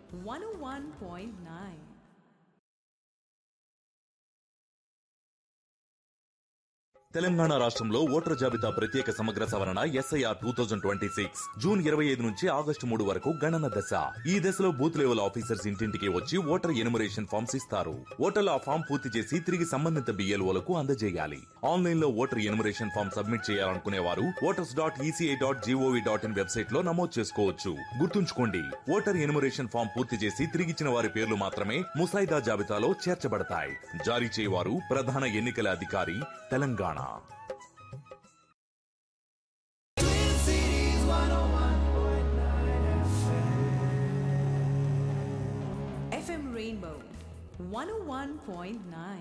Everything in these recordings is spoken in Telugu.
101.9. తెలంగాణ రాష్ట్రంలో ఓటర్ జాబితా ప్రత్యేక సమగ్ర సవరణ SIR two thousand twenty six June ఇరవై ఐదు నుంచి ఆగస్టు మూడు వరకు గణన దశ ఈ దశలో బూత్ లెవెల్ ఆఫీసర్స్ ఇంటింటికి వచ్చి ఓటర్ ఎనుమరేషన్ ఫామ్స్ ఇస్తారు ఓటర్లు ఆ ఫామ్ పూర్తి చేసి తిరిగి సంబంధిత బిఎల్ఓలకు అందజేయాలి ఆన్లైన్ లో ఓటర్ ఎనుమరేషన్ ఫామ్ సబ్మిట్ చేయాలనుకునే వారు voters dot ECI dot G O V dot in website లో నమోదు చేసుకోవచ్చు గుర్తుంచుకోండి ఓటర్ ఎనుమరేషన్ ఫామ్ పూర్తి చేసి తిరిగిచ్చిన వారి పేర్లు మాత్రమే ముసాయిదా జాబితాలో చేర్చబడతాయి జారీ చేయవారు ప్రధాన ఎన్నికల అధికారి తెలంగాణ FM Rainbow 101.9.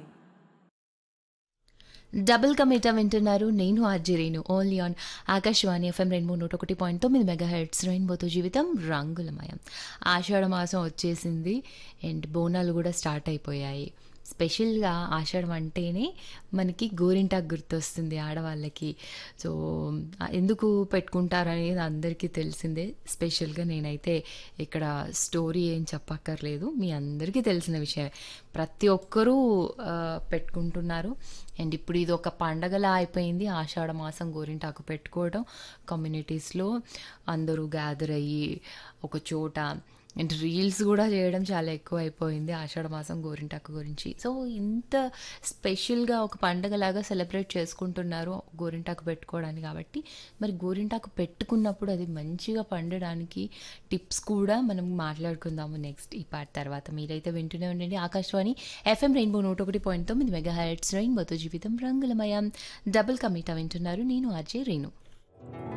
డబుల్ కమిటా వింటున్నారు నేను ఆర్జరీను ఓన్లీ ఆన్ ఆకాశవాణి ఎఫ్ఎం రెండు మూడు నూట ఒకటి పాయింట్ తొమ్మిది మెగా హెడ్స్ రెయిన్బోతో జీవితం రంగులమయం ఆషాఢ మాసం వచ్చేసింది అండ్ బోనాలు కూడా స్టార్ట్ అయిపోయాయి స్పెషల్గా ఆషాఢం అంటేనే మనకి గోరింటాకు గుర్తొస్తుంది ఆడవాళ్ళకి సో ఆ, ఎందుకు పెట్టుకుంటారు అనేది అందరికీ తెలిసిందే స్పెషల్గా నేనైతే ఇక్కడ స్టోరీ ఏం చెప్పక్కర్లేదు మీ అందరికీ తెలిసిన విషయం ప్రతి ఒక్కరూ ఆ, పెట్టుకుంటున్నారు అండ్ ఇప్పుడు ఇది ఒక పండగలా అయిపోయింది ఆషాఢ మాసం గోరింటాకు పెట్టుకోవడం కమ్యూనిటీస్లో అందరూ గ్యాదర్ అయ్యి ఒక చోట అండ్ రీల్స్ కూడా చేయడం చాలా ఎక్కువ అయిపోయింది ఆషాఢ మాసం గోరింటాకు గురించి సో ఇంత స్పెషల్గా ఒక పండగలాగా సెలబ్రేట్ చేసుకుంటున్నారు గోరింటాకు పెట్టుకోవడానికి కాబట్టి మరి గోరింటాకు పెట్టుకున్నప్పుడు అది మంచిగా పండడానికి టిప్స్ కూడా మనం మాట్లాడుకుందాము నెక్స్ట్ ఈ పార్ట్ తర్వాత మీరైతే వింటూనే ఉండండి ఆకాశవాణి ఎఫ్ఎం రెయిన్బో నూట ఒకటి పాయింట్ తొమ్మిది మెగా హెడ్స్ రెయిన్బోతో జీవితం రంగులమయం డబుల్ కమిటా వింటున్నారు నేను అజయ్ రేణు